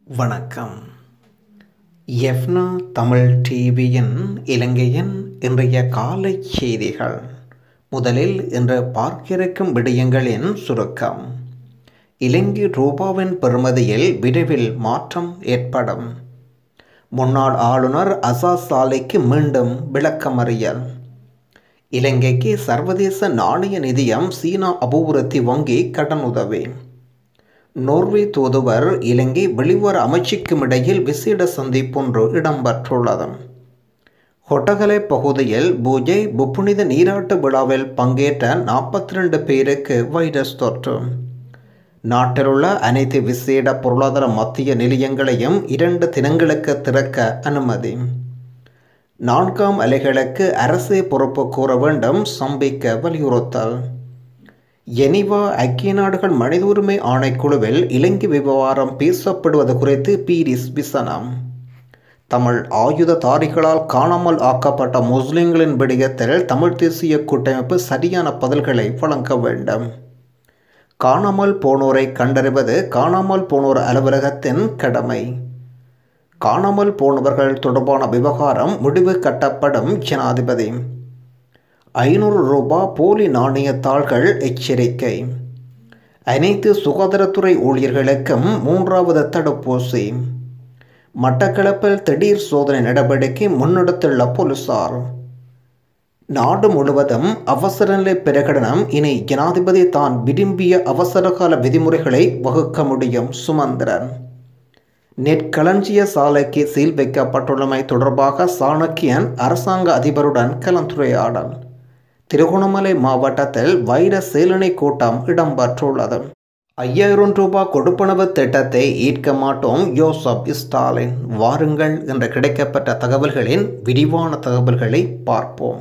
வணக்கம் எஃப்னா தமிழ் டிவியின் இலங்கையின் இன்றைய காலை செய்திகள் முதலில் இன்று பார்க்கிருக்கும் விடயங்களின் சுருக்கம் இலங்கை ரூபாவின் பெறுமதியில் விரைவில் மாற்றம் ஏற்படும் முன்னாள் ஆளுநர் அசாஸ் சாலைக்கு மீண்டும் விளக்கமறியல் இலங்கைக்கு சர்வதேச நாணய நிதியம் சீனா அபிவிருத்தி வங்கி கடனுதவி நோர்வே தூதுவர் இலங்கை வெளிவர அமைச்சுக்கும் இடையில் விசேட சந்திப்பொன்று இடம்பெற்றுள்ளது கொட்டகலை பகுதியில் பூஜை புப்புனித நீராட்டு விழாவில் பங்கேற்ற நாற்பத்தி ரெண்டு பேருக்கு வைரஸ் தொற்று நாட்டிலுள்ள அனைத்து விசேட பொருளாதார மத்திய நிலையங்களையும் இரண்டு தினங்களுக்கு திறக்க அனுமதி நான்காம் அலைகளுக்கு அரசே பொறுப்பு கூற வேண்டும் சம்பிக்க வலியுறுத்தல் எனிவா ஐக்கிய நாடுகள் மனித உரிமை ஆணைக்குழுவில் இலங்கை விவகாரம் பேசப்படுவது குறித்து பீரிஸ் விசனம் தமிழ் ஆயுததாரிகளால் காணாமல் ஆக்கப்பட்ட முஸ்லிம்களின் விடயத்தில் தமிழ் தேசிய கூட்டமைப்பு சரியான பதில்களை வழங்க வேண்டும் காணாமல் போனோரை கண்டறிவது காணாமல் போனோர் அலுவலகத்தின் கடமை காணாமல் போனவர்கள் தொடர்பான விவகாரம் முடிவு கட்டப்படும் ஜனாதிபதி ஐநூறு ரூபாய் போலி நாணயத்தாள்கள் எச்சரிக்கை அனைத்து சுகாதாரத்துறை ஊழியர்களுக்கும் மூன்றாவது தடுப்பூசி மட்டக்களப்பில் திடீர் சோதனை நடவடிக்கை முன்னெடுத்துள்ள போலீசார் நாடு முழுவதும் அவசர நிலை பிரகடனம் இனி ஜனாதிபதி தான் விரும்பிய அவசரகால விதிமுறைகளை வகுக்க முடியும் சுமந்திரன் நெற்களஞ்சிய சாலைக்கு சீல் வைக்கப்பட்டுள்ளமை தொடர்பாக சாணக்கியன் அரசாங்க அதிபருடன் கலந்துரையாடல் திருகோணமலை மாவட்டத்தில் வைரஸ் சேலனை கூட்டம் இடம்பெற்றுள்ளது ஐயாயிரம் ரூபாய் கொடுப்பனவு திட்டத்தை ஈர்க்க மாட்டோம் யோசப் ஸ்டாலின் வாருங்கள் என்ற கிடைக்கப்பட்ட தகவல்களின் விரிவான தகவல்களை பார்ப்போம்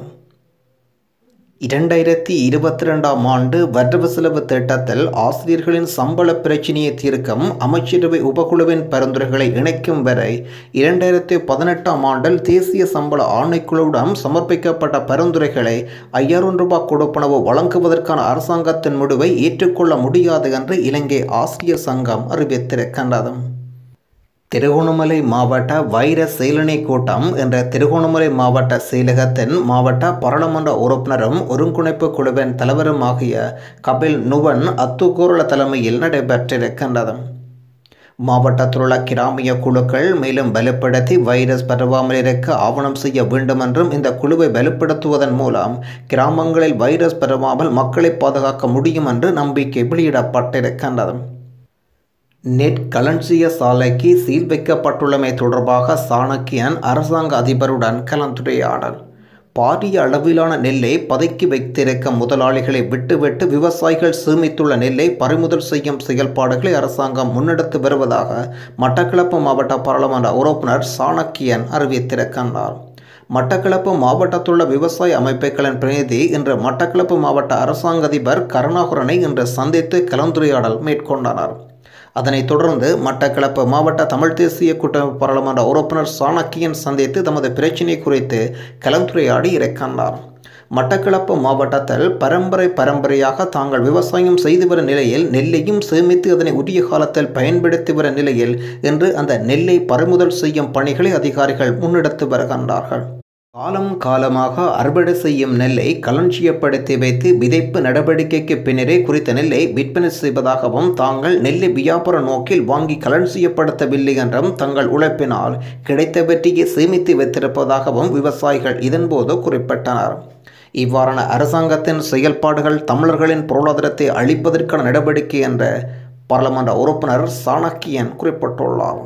இரண்டாயிரத்தி இருபத்தி ரெண்டாம் ஆண்டு வரவு செலவு திட்டத்தில் ஆசிரியர்களின் சம்பள பிரச்சினையை தீர்க்கும் அமைச்சரவை உபகுழுவின் பரிந்துரைகளை இணைக்கும் வரை இரண்டாயிரத்தி பதினெட்டாம் ஆண்டில் தேசிய சம்பள ஆணைக்குழுவிடம் சமர்ப்பிக்கப்பட்ட பரிந்துரைகளை ஐயாயிரம் ரூபாய் கொடுப்பனவு வழங்குவதற்கான அரசாங்கத்தின் முடிவை ஏற்றுக்கொள்ள முடியாது என்று இலங்கை ஆசிரியர் சங்கம் அறிவித்திருக்கின்றது திருகோணமலை மாவட்ட வைரஸ் செயலணி கூட்டம் என்ற திருகோணமலை மாவட்ட செயலகத்தின் மாவட்ட பாராளுமன்ற உறுப்பினரும் ஒருங்கிணைப்பு குழுவின் தலைவரும் ஆகிய கபில் நுவன் அத்துக்கூரல தலைமையில் நடைபெற்றிருக்கின்றது மாவட்டத்தில் உள்ள கிராமிய குழுக்கள் மேலும் வலுப்படுத்தி வைரஸ் பரவாமல் இருக்க ஆவணம் செய்ய வேண்டும் என்றும் இந்த குழுவை வலுப்படுத்துவதன் மூலம் கிராமங்களில் வைரஸ் பரவாமல் மக்களை பாதுகாக்க முடியும் என்று நம்பிக்கை வெளியிடப்பட்டிருக்கின்றது நெட் களஞ்சிய சாலைக்கு சீல் வைக்கப்பட்டுள்ளமை தொடர்பாக சாணக்கியன் அரசாங்க அதிபருடன் கலந்துரையாடல் பாரிய அளவிலான நெல்லை பதுக்கி வைத்திருக்க முதலாளிகளை விட்டுவிட்டு விவசாயிகள் சேமித்துள்ள நெல்லை பறிமுதல் செய்யும் செயல்பாடுகளை அரசாங்கம் முன்னெடுத்து வருவதாக மட்டக்களப்பு மாவட்ட பாராளுமன்ற உறுப்பினர் சாணக்கியன் அறிவித்திருக்கின்றார் மட்டக்களப்பு மாவட்டத்துள்ள விவசாய அமைப்புகளின் பிரதிநிதி இன்று மட்டக்களப்பு மாவட்ட அரசாங்க அதிபர் கருணாகரனை இன்று சந்தித்து கலந்துரையாடல் மேற்கொண்டனர் அதனைத் தொடர்ந்து மட்டக்களப்பு மாவட்ட தமிழ் தேசிய கூட்டமைப்பு பாராளுமன்ற உறுப்பினர் சாணக்கியன் சந்தித்து தமது பிரச்சினை குறித்து கலந்துரையாடி இருக்கின்றார் மட்டக்களப்பு மாவட்டத்தில் பரம்பரை பரம்பரையாக தாங்கள் விவசாயம் செய்து வரும் நிலையில் நெல்லையும் சேமித்து அதனை உரிய காலத்தில் பயன்படுத்தி வரும் நிலையில் இன்று அந்த நெல்லை பறிமுதல் செய்யும் பணிகளை அதிகாரிகள் முன்னெடுத்து வருகின்றார்கள் காலம் காலமாக அறுவடை செய்யும் நெல்லை களஞ்சியப்படுத்தி வைத்து விதைப்பு நடவடிக்கைக்கு பின்னரே குறித்த நெல்லை விற்பனை செய்வதாகவும் தாங்கள் நெல்லை வியாபார நோக்கில் வாங்கி களஞ்சியப்படுத்தவில்லை என்றும் தங்கள் உழைப்பினால் கிடைத்தவற்றையே சேமித்து வைத்திருப்பதாகவும் விவசாயிகள் இதன்போது குறிப்பிட்டனர் இவ்வாறான அரசாங்கத்தின் செயல்பாடுகள் தமிழர்களின் பொருளாதாரத்தை அழிப்பதற்கான நடவடிக்கை என்ற பாராளுமன்ற உறுப்பினர் சாணக்கியன் குறிப்பிட்டுள்ளார்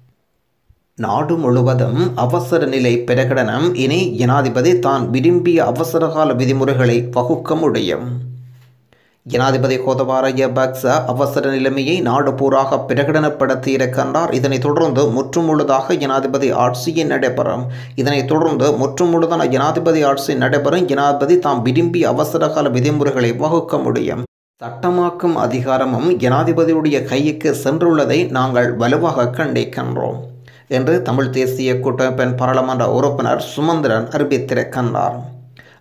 நாடு முழுவதும் அவசர நிலை பிரகடனம் இனி ஜனாதிபதி தான் விரும்பிய அவசரகால விதிமுறைகளை வகுக்க முடியும் ஜனாதிபதி கோதபாரய பக்ச அவசர நிலைமையை நாடு பூராக பிரகடனப்படுத்தி இருக்கின்றார் இதனைத் தொடர்ந்து முற்றுமுழுதாக ஜனாதிபதி ஆட்சியை நடைபெறும் இதனைத் தொடர்ந்து முற்றுமுழுதான ஜனாதிபதி ஆட்சி நடைபெறும் ஜனாதிபதி தாம் விரும்பிய அவசரகால விதிமுறைகளை வகுக்க முடியும் சட்டமாக்கும் அதிகாரமும் ஜனாதிபதியுடைய கைக்கு சென்றுள்ளதை நாங்கள் வலுவாக கண்டிக்கின்றோம் என்று தமிழ் தேசிய கூட்டமைப்பின் பாராளுமன்ற உறுப்பினர் சுமந்திரன் அறிவித்திருக்கின்றார்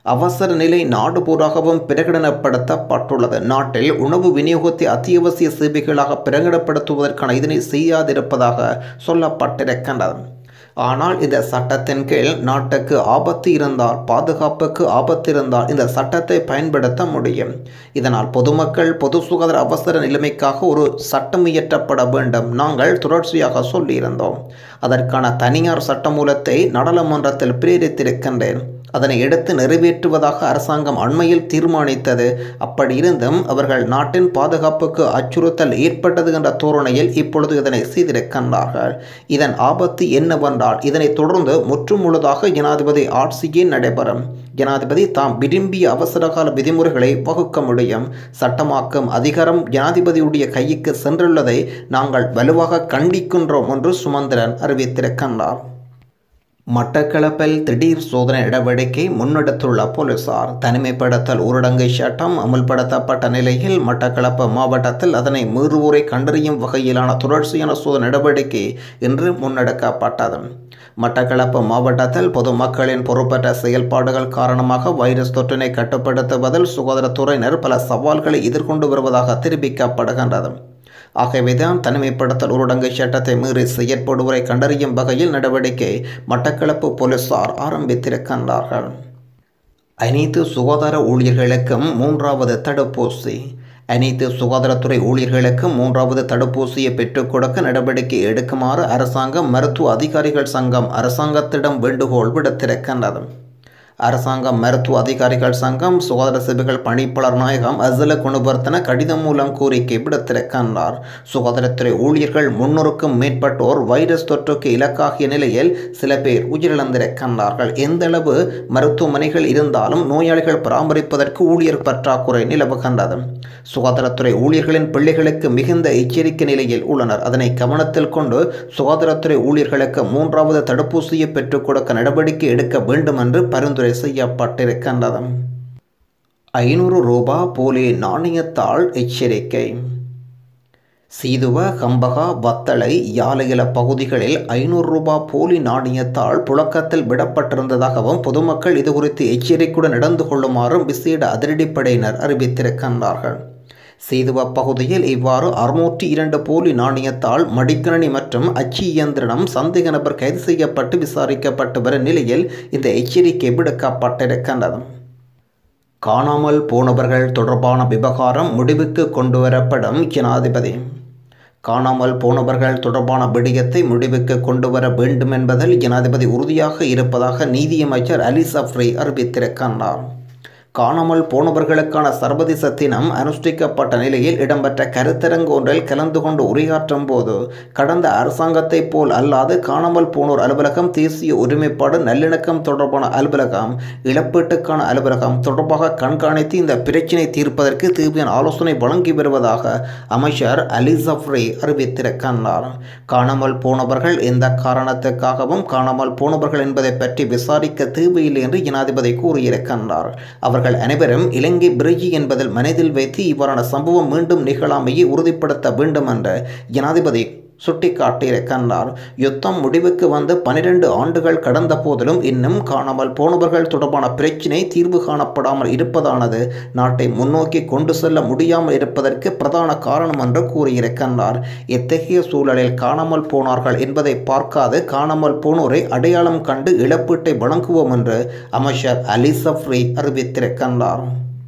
அவசர நிலை நாடுபூராகவும் பிரகடனப்படுத்தப்பட்டுள்ளது நாட்டில் உணவு விநியோகத்தை அத்தியாவசிய சேவைகளாக பிரகடனப்படுத்துவதற்கான இதனை செய்யாதிருப்பதாக சொல்லப்பட்டிருக்கின்றது ஆனால் இந்த சட்டத்தின் கீழ் நாட்டுக்கு ஆபத்து இருந்தால் பாதுகாப்புக்கு ஆபத்து இருந்தால் இந்த சட்டத்தை பயன்படுத்த முடியும் இதனால் பொதுமக்கள் பொது சுகாதார அவசர நிலைமைக்காக ஒரு சட்டம் இயற்றப்பட வேண்டும் நாங்கள் தொடர்ச்சியாக சொல்லியிருந்தோம் அதற்கான தனியார் சட்டமூலத்தை நாடாளுமன்றத்தில் பிரேரித்திருக்கின்றேன் அதனை எடுத்து நிறைவேற்றுவதாக அரசாங்கம் அண்மையில் தீர்மானித்தது அப்படி இருந்தும் அவர்கள் நாட்டின் பாதுகாப்புக்கு அச்சுறுத்தல் ஏற்பட்டது என்ற தோரணையில் இப்பொழுது இதனை செய்திருக்கின்றார்கள் இதன் ஆபத்து என்னவென்றால் இதனை தொடர்ந்து முற்றுமுழுதாக ஜனாதிபதி ஆட்சியே நடைபெறும் ஜனாதிபதி தாம் விரும்பிய அவசரகால விதிமுறைகளை வகுக்க முடியும் சட்டமாக்கும் அதிகாரம் ஜனாதிபதியுடைய கைக்கு சென்றுள்ளதை நாங்கள் வலுவாக கண்டிக்கின்றோம் என்று சுமந்திரன் அறிவித்திருக்கின்றார் மட்டக்களப்பில் திடீர் சோதனை நடவடிக்கை முன்னெடுத்துள்ள போலீசார் தனிமைப்படுத்தல் ஊரடங்கு சட்டம் அமுல்படுத்தப்பட்ட நிலையில் மட்டக்களப்பு மாவட்டத்தில் அதனை மீறுவோரை கண்டறியும் வகையிலான தொடர்ச்சியான சோதனை நடவடிக்கை இன்று முன்னெடுக்கப்பட்டது மட்டக்களப்பு மாவட்டத்தில் பொதுமக்களின் பொறுப்பற்ற செயல்பாடுகள் காரணமாக வைரஸ் தொற்றினை கட்டுப்படுத்துவதில் சுகாதாரத்துறையினர் பல சவால்களை எதிர்கொண்டு வருவதாக தெரிவிக்கப்படுகின்றது ஆகவேதான் தனிமைப்படுத்தல் ஊரடங்கு சட்டத்தை மீறி செயற்படுவோரை கண்டறியும் வகையில் நடவடிக்கை மட்டக்களப்பு போலீசார் ஆரம்பித்திருக்கின்றார்கள் அனைத்து சுகாதார ஊழியர்களுக்கும் மூன்றாவது தடுப்பூசி அனைத்து சுகாதாரத்துறை ஊழியர்களுக்கும் மூன்றாவது தடுப்பூசியை பெற்றுக் கொடுக்க நடவடிக்கை எடுக்குமாறு அரசாங்கம் மருத்துவ அதிகாரிகள் சங்கம் அரசாங்கத்திடம் வேண்டுகோள் விடுத்திருக்கின்றது அரசாங்கம் மருத்துவ அதிகாரிகள் சங்கம் சுகாதார சேவைகள் பணிப்பாளர் நாயகம் அசல குணவர்த்தன கடிதம் மூலம் கோரிக்கை விடுத்திருக்கின்றார் சுகாதாரத்துறை ஊழியர்கள் முன்னூறுக்கும் மேற்பட்டோர் வைரஸ் தொற்றுக்கு இலக்காகிய நிலையில் சில பேர் உயிரிழந்திருக்கின்றார்கள் எந்தளவு மருத்துவமனைகள் இருந்தாலும் நோயாளிகள் பராமரிப்பதற்கு ஊழியர் பற்றாக்குறை நிலவுகின்றது சுகாதாரத்துறை ஊழியர்களின் பிள்ளைகளுக்கு மிகுந்த எச்சரிக்கை நிலையில் உள்ளனர் அதனை கவனத்தில் கொண்டு சுகாதாரத்துறை ஊழியர்களுக்கு மூன்றாவது தடுப்பூசியை பெற்றுக் கொடுக்க நடவடிக்கை எடுக்க வேண்டும் என்று பரிந்துரை செய்யப்பட்டிருக்கின்றது ஐநூறு ரூபா போலி நாணயத்தாள் எச்சரிக்கை சீதுவ கம்பகா வத்தளை யாலையில பகுதிகளில் ஐநூறு ரூபாய் போலி நாணயத்தால் புழக்கத்தில் விடப்பட்டிருந்ததாகவும் பொதுமக்கள் இது குறித்து எச்சரிக்கையுடன் நடந்து கொள்ளுமாறும் விசேட அதிரடிப்படையினர் அறிவித்திருக்கின்றார்கள் சீதுவ பகுதியில் இவ்வாறு அறுநூற்றி இரண்டு போலி நாணயத்தால் மடிக்கணனி மற்றும் அச்சு இயந்திரம் சந்தேக நபர் கைது செய்யப்பட்டு விசாரிக்கப்பட்டு வரும் நிலையில் இந்த எச்சரிக்கை விடுக்கப்பட்டிருக்கின்றது காணாமல் போனவர்கள் தொடர்பான விவகாரம் முடிவுக்கு கொண்டு வரப்படும் ஜனாதிபதி காணாமல் போனவர்கள் தொடர்பான விடயத்தை முடிவுக்கு கொண்டு வர வேண்டும் என்பதில் ஜனாதிபதி உறுதியாக இருப்பதாக நீதியமைச்சர் அலி சஃப்ரி அறிவித்திருக்கின்றார் காணாமல் போனவர்களுக்கான சர்வதேச தினம் அனுஷ்டிக்கப்பட்ட நிலையில் இடம்பெற்ற கருத்தரங்கு ஒன்றில் கலந்து கொண்டு உரையாற்றும் போது கடந்த அரசாங்கத்தைப் போல் அல்லாது காணாமல் போனோர் அலுவலகம் தேசிய ஒருமைப்பாடு நல்லிணக்கம் தொடர்பான அலுவலகம் இழப்பீட்டுக்கான அலுவலகம் தொடர்பாக கண்காணித்து இந்த பிரச்சினை தீர்ப்பதற்கு தேவையான ஆலோசனை வழங்கி வருவதாக அமைச்சர் அலி சஃப்ரி அறிவித்திருக்கின்றார் காணாமல் போனவர்கள் எந்த காரணத்துக்காகவும் காணாமல் போனவர்கள் என்பதை பற்றி விசாரிக்க தேவையில்லை என்று ஜனாதிபதி கூறியிருக்கின்றார் அவர்கள் அனைவரும் இலங்கை பிரிஜி என்பதில் மனதில் வைத்து இவ்வாறான சம்பவம் மீண்டும் நிகழாமையை உறுதிப்படுத்த வேண்டும் என்று ஜனாதிபதி சுட்டிக்காட்டியிருக்கின்றார் யுத்தம் முடிவுக்கு வந்து பனிரெண்டு ஆண்டுகள் கடந்த போதிலும் இன்னும் காணாமல் போனவர்கள் தொடர்பான பிரச்சினை தீர்வு காணப்படாமல் இருப்பதானது நாட்டை முன்னோக்கி கொண்டு செல்ல முடியாமல் இருப்பதற்கு பிரதான காரணம் என்று கூறியிருக்கின்றார் இத்தகைய சூழலில் காணாமல் போனார்கள் என்பதை பார்க்காது காணாமல் போனோரை அடையாளம் கண்டு இழப்பீட்டை வழங்குவோம் என்று அமைச்சர் அலி சஃப்ரி அறிவித்திருக்கின்றார்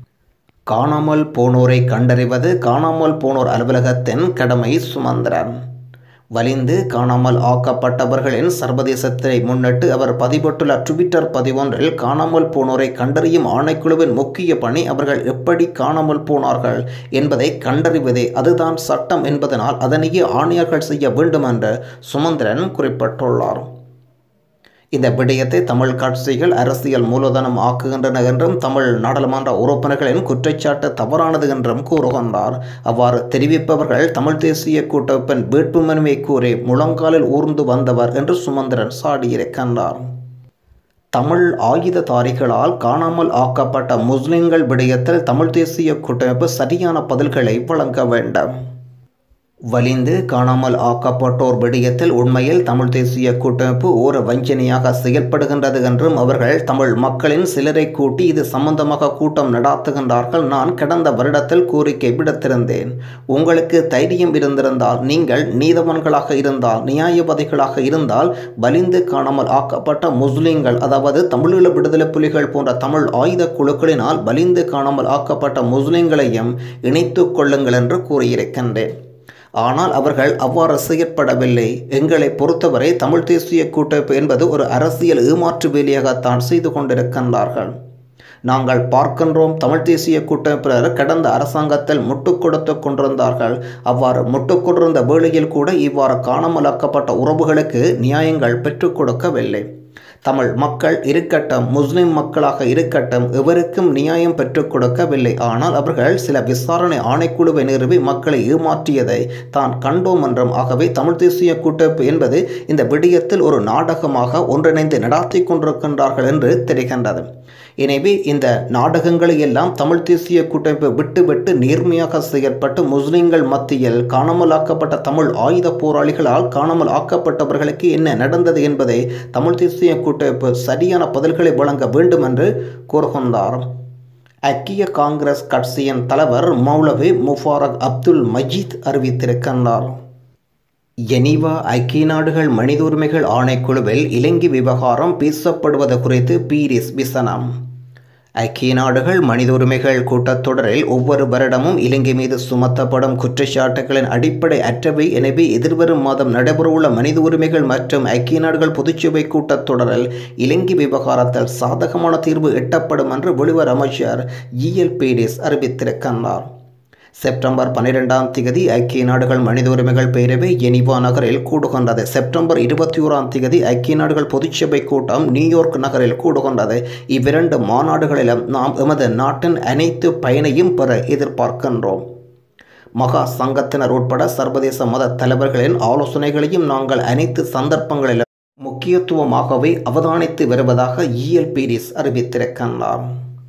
காணாமல் போனோரை கண்டறிவது காணாமல் போனோர் அலுவலகத்தின் கடமை சுமந்திரன் வலிந்து காணாமல் ஆக்கப்பட்டவர்களின் சர்வதேசத்தை முன்னிட்டு அவர் பதிவிட்டுள்ள ட்விட்டர் பதிவொன்றில் காணாமல் போனோரை கண்டறியும் ஆணைக்குழுவின் முக்கிய பணி அவர்கள் எப்படி காணாமல் போனார்கள் என்பதை கண்டறிவதே அதுதான் சட்டம் என்பதனால் அதனையே ஆணையர்கள் செய்ய வேண்டும் என்று சுமந்திரன் குறிப்பிட்டுள்ளார் இந்த விடயத்தை தமிழ் கட்சிகள் அரசியல் மூலதனம் ஆக்குகின்றன என்றும் தமிழ் நாடாளுமன்ற உறுப்பினர்களின் குற்றச்சாட்டு தவறானது என்றும் கூறுகின்றார் அவ்வாறு தெரிவிப்பவர்கள் தமிழ் தேசிய கூட்டமைப்பின் வேட்புமனுவை கூறி முழங்காலில் ஊர்ந்து வந்தவர் என்று சுமந்திரன் சாடியிருக்கின்றார் தமிழ் ஆயுததாரிகளால் காணாமல் ஆக்கப்பட்ட முஸ்லிம்கள் விடயத்தில் தமிழ் தேசிய கூட்டமைப்பு சரியான பதில்களை வழங்க வேண்டும் வலிந்து காணாமல் ஆக்கப்பட்டோர் விடயத்தில் உண்மையில் தமிழ் தேசிய கூட்டமைப்பு ஒரு வஞ்சனையாக செயல்படுகின்றது என்றும் அவர்கள் தமிழ் மக்களின் சிலரை கூட்டி இது சம்பந்தமாக கூட்டம் நடாத்துகின்றார்கள் நான் கடந்த வருடத்தில் கோரிக்கை விடுத்திருந்தேன் உங்களுக்கு தைரியம் இருந்திருந்தால் நீங்கள் நீதவான்களாக இருந்தால் நியாயவாதிகளாக இருந்தால் வலிந்து காணாமல் ஆக்கப்பட்ட முஸ்லிம்கள் அதாவது தமிழீழ விடுதலை புலிகள் போன்ற தமிழ் ஆயுத குழுக்களினால் வலிந்து காணாமல் ஆக்கப்பட்ட முஸ்லிம்களையும் இணைத்துக் கொள்ளுங்கள் என்று கூறியிருக்கின்றேன் ஆனால் அவர்கள் அவ்வாறு செயற்படவில்லை எங்களை பொறுத்தவரை தமிழ் தேசிய கூட்டமைப்பு என்பது ஒரு அரசியல் ஏமாற்று வேலையாகத்தான் செய்து கொண்டிருக்கின்றார்கள் நாங்கள் பார்க்கின்றோம் தமிழ் தேசிய கூட்டமைப்பினர் கடந்த அரசாங்கத்தில் முட்டுக் கொடுத்து கொண்டிருந்தார்கள் அவ்வாறு முட்டுக் கொண்டிருந்த வேளையில் கூட இவ்வாறு காணாமலாக்கப்பட்ட உறவுகளுக்கு நியாயங்கள் பெற்றுக் கொடுக்கவில்லை தமிழ் மக்கள் இருக்கட்டும் முஸ்லிம் மக்களாக இருக்கட்டும் எவருக்கும் நியாயம் பெற்றுக் கொடுக்கவில்லை ஆனால் அவர்கள் சில விசாரணை ஆணைக்குழுவை நிறுவி மக்களை ஏமாற்றியதை தான் கண்டோம் என்றும் ஆகவே தமிழ் தேசிய கூட்டமைப்பு என்பது இந்த விடயத்தில் ஒரு நாடகமாக ஒன்றிணைந்து நடாத்தி கொண்டிருக்கின்றார்கள் என்று தெரிகின்றது எனவே இந்த நாடகங்களை எல்லாம் தமிழ் தேசிய கூட்டமைப்பு விட்டுவிட்டு நேர்மையாக செயற்பட்டு முஸ்லிம்கள் மத்தியில் காணாமலாக்கப்பட்ட தமிழ் ஆயுத போராளிகளால் காணாமல் ஆக்கப்பட்டவர்களுக்கு என்ன நடந்தது என்பதை தமிழ் தேசிய கூட்டமைப்பு சரியான பதில்களை வழங்க வேண்டும் என்று கூறுகின்றார் ஐக்கிய காங்கிரஸ் கட்சியின் தலைவர் மௌலவி முஃபாரக் அப்துல் மஜீத் அறிவித்திருக்கின்றார் ஜெனீவா ஐக்கிய நாடுகள் மனித உரிமைகள் ஆணைக்குழுவில் இலங்கை விவகாரம் பேசப்படுவது குறித்து பீரிஸ் விசனம் ஐக்கிய நாடுகள் மனித உரிமைகள் கூட்டத்தொடரில் ஒவ்வொரு வருடமும் இலங்கை மீது சுமத்தப்படும் குற்றச்சாட்டுகளின் அடிப்படை அற்றவை எனவே எதிர்வரும் மாதம் நடைபெறவுள்ள மனித உரிமைகள் மற்றும் ஐக்கிய நாடுகள் பொதுச்சபை கூட்டத்தொடரில் இலங்கை விவகாரத்தில் சாதகமான தீர்வு எட்டப்படும் என்று வெளிவர் அமைச்சர் ஜிஎல் பீரிஸ் அறிவித்திருக்கின்றார் செப்டம்பர் பன்னிரெண்டாம் தேதி ஐக்கிய நாடுகள் மனித உரிமைகள் பேரவை ஜெனிவா நகரில் கூடுகின்றது செப்டம்பர் இருபத்தி ஓராம் தேதி ஐக்கிய நாடுகள் பொதுச்சபை கூட்டம் நியூயார்க் நகரில் கூடுகின்றது இவ்விரண்டு மாநாடுகளிலும் நாம் எமது நாட்டின் அனைத்து பயனையும் பெற எதிர்பார்க்கின்றோம் மகா சங்கத்தினர் உட்பட சர்வதேச மத தலைவர்களின் ஆலோசனைகளையும் நாங்கள் அனைத்து சந்தர்ப்பங்களிலும் முக்கியத்துவமாகவே அவதானித்து வருவதாக இஎல் பீரிஸ் அறிவித்திருக்கின்றார்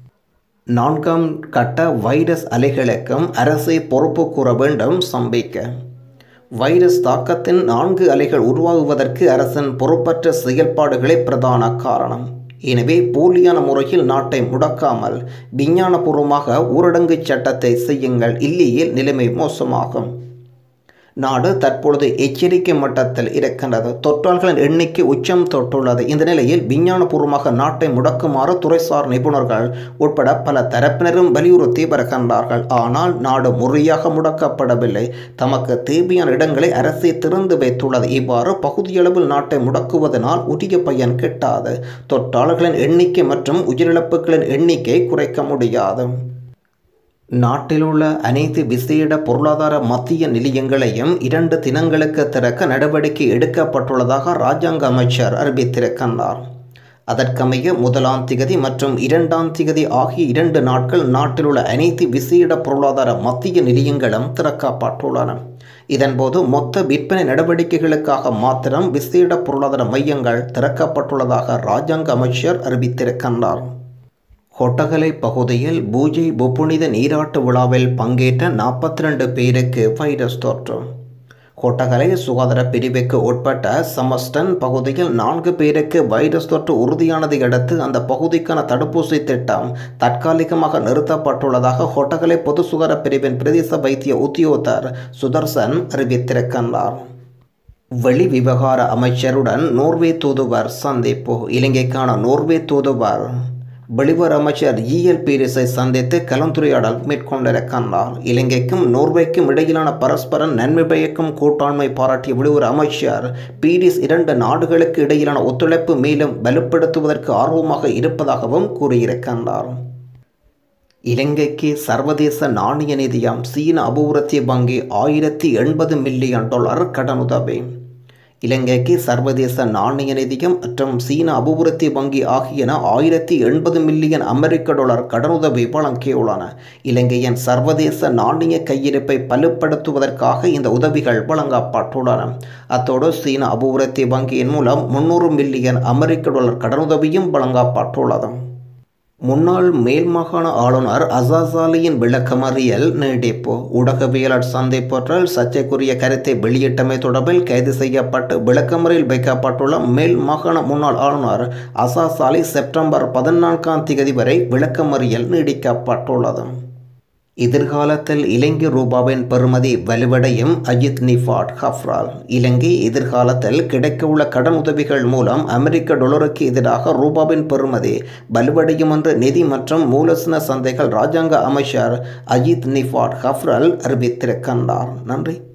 நான்காம் கட்ட வைரஸ் அலைகளுக்கும் அரசை பொறுப்பு கூற வேண்டும் சம்பிக்க வைரஸ் தாக்கத்தின் நான்கு அலைகள் உருவாகுவதற்கு அரசின் பொறுப்பற்ற செயல்பாடுகளே பிரதான காரணம் எனவே போலியான முறையில் நாட்டை முடக்காமல் விஞ்ஞானபூர்வமாக ஊரடங்கு சட்டத்தை செய்யுங்கள் இல்லையேல் நிலைமை மோசமாகும் நாடு தற்பொழுது எச்சரிக்கை மட்டத்தில் இருக்கின்றது தொற்றாள்களின் எண்ணிக்கை உச்சம் தொட்டுள்ளது இந்த நிலையில் விஞ்ஞானபூர்வமாக நாட்டை முடக்குமாறு துறைசார் நிபுணர்கள் உட்பட பல தரப்பினரும் வலியுறுத்தி வருகின்றார்கள் ஆனால் நாடு முறையாக முடக்கப்படவில்லை தமக்கு தேவையான இடங்களை அரசே திறந்து வைத்துள்ளது இவ்வாறு பகுதியளவில் நாட்டை முடக்குவதனால் உரிய பயன் கிட்டாது தொற்றாளர்களின் எண்ணிக்கை மற்றும் உயிரிழப்புகளின் எண்ணிக்கை குறைக்க முடியாது நாட்டிலுள்ள அனைத்து விசேட பொருளாதார மத்திய நிலையங்களையும் இரண்டு தினங்களுக்கு திறக்க நடவடிக்கை எடுக்கப்பட்டுள்ளதாக ராஜாங்க அமைச்சர் அறிவித்திருக்கின்றார் அதற்கமைய முதலாம் திகதி மற்றும் இரண்டாம் திகதி ஆகிய இரண்டு நாட்கள் நாட்டிலுள்ள அனைத்து விசேட பொருளாதார மத்திய நிலையங்களும் திறக்கப்பட்டுள்ளன இதன்போது மொத்த விற்பனை நடவடிக்கைகளுக்காக மாத்திரம் விசேட பொருளாதார மையங்கள் திறக்கப்பட்டுள்ளதாக ராஜாங்க அமைச்சர் அறிவித்திருக்கின்றார் கொட்டகலை பகுதியில் பூஜை புப்புனித நீராட்டு விழாவில் பங்கேற்ற நாற்பத்தி ரெண்டு பேருக்கு வைரஸ் தொற்று கொட்டகலை சுகாதார பிரிவுக்கு உட்பட்ட சமஸ்டன் பகுதியில் நான்கு பேருக்கு வைரஸ் தொற்று உறுதியானதை அடுத்து அந்த பகுதிக்கான தடுப்பூசி திட்டம் தற்காலிகமாக நிறுத்தப்பட்டுள்ளதாக கொட்டகலை பொது சுகாதார பிரிவின் பிரதேச வைத்திய உத்தியோகத்தர் சுதர்சன் அறிவித்திருக்கின்றார் வெளி விவகார அமைச்சருடன் நோர்வே தூதுவர் சந்திப்பு இலங்கைக்கான நோர்வே தூதுவர் வெளிவர் அமைச்சர் இஎல் பீரிஸை சந்தித்து கலந்துரையாடல் மேற்கொண்டிருக்கின்றார் இலங்கைக்கும் நோர்வேக்கும் இடையிலான பரஸ்பர நன்மை பயக்கும் கூட்டாண்மை பாராட்டிய வெளியுறவு அமைச்சர் பீரிஸ் இரண்டு நாடுகளுக்கு இடையிலான ஒத்துழைப்பு மேலும் வலுப்படுத்துவதற்கு ஆர்வமாக இருப்பதாகவும் கூறியிருக்கின்றார் இலங்கைக்கு சர்வதேச நாணய நிதியம் சீன அபிவிருத்தி வங்கி ஆயிரத்தி எண்பது மில்லியன் டாலர் கடனுதவி இலங்கைக்கு சர்வதேச நாணய நிதியம் மற்றும் சீன அபிவிருத்தி வங்கி ஆகியன ஆயிரத்தி எண்பது மில்லியன் அமெரிக்க டாலர் கடனுதவி வழங்கியுள்ளன இலங்கையின் சர்வதேச நாணய கையிருப்பை பலுப்படுத்துவதற்காக இந்த உதவிகள் வழங்கப்பட்டுள்ளன அத்தோடு சீன அபிவிருத்தி வங்கியின் மூலம் முன்னூறு மில்லியன் அமெரிக்க டாலர் கடனுதவியும் வழங்கப்பட்டுள்ளது முன்னாள் மேல் மாகாண ஆளுநர் அசாசாலியின் விளக்கமறியல் நீடிப்பு ஊடகவியலாளர் சந்திப்பொற்றில் சர்ச்சைக்குரிய கருத்தை வெளியிட்டமை தொடர்பில் கைது செய்யப்பட்டு விளக்கமறியல் வைக்கப்பட்டுள்ள மேல் மாகாண முன்னாள் ஆளுநர் அசாசாலி செப்டம்பர் பதினான்காம் தேதி வரை விளக்கமறியல் நீடிக்கப்பட்டுள்ளது எதிர்காலத்தில் இலங்கை ரூபாவின் பெறுமதி வலுவடையும் அஜித் நிஃபாட் ஹஃப்ரால் இலங்கை எதிர்காலத்தில் கிடைக்கவுள்ள கடன் உதவிகள் மூலம் அமெரிக்க டொலருக்கு எதிராக ரூபாவின் பெறுமதி வலுவடையும் என்று நிதி மற்றும் மூலசன சந்தைகள் ராஜாங்க அமைச்சர் அஜித் நிஃபாட் ஹஃப்ரால் அறிவித்திருக்கின்றார் நன்றி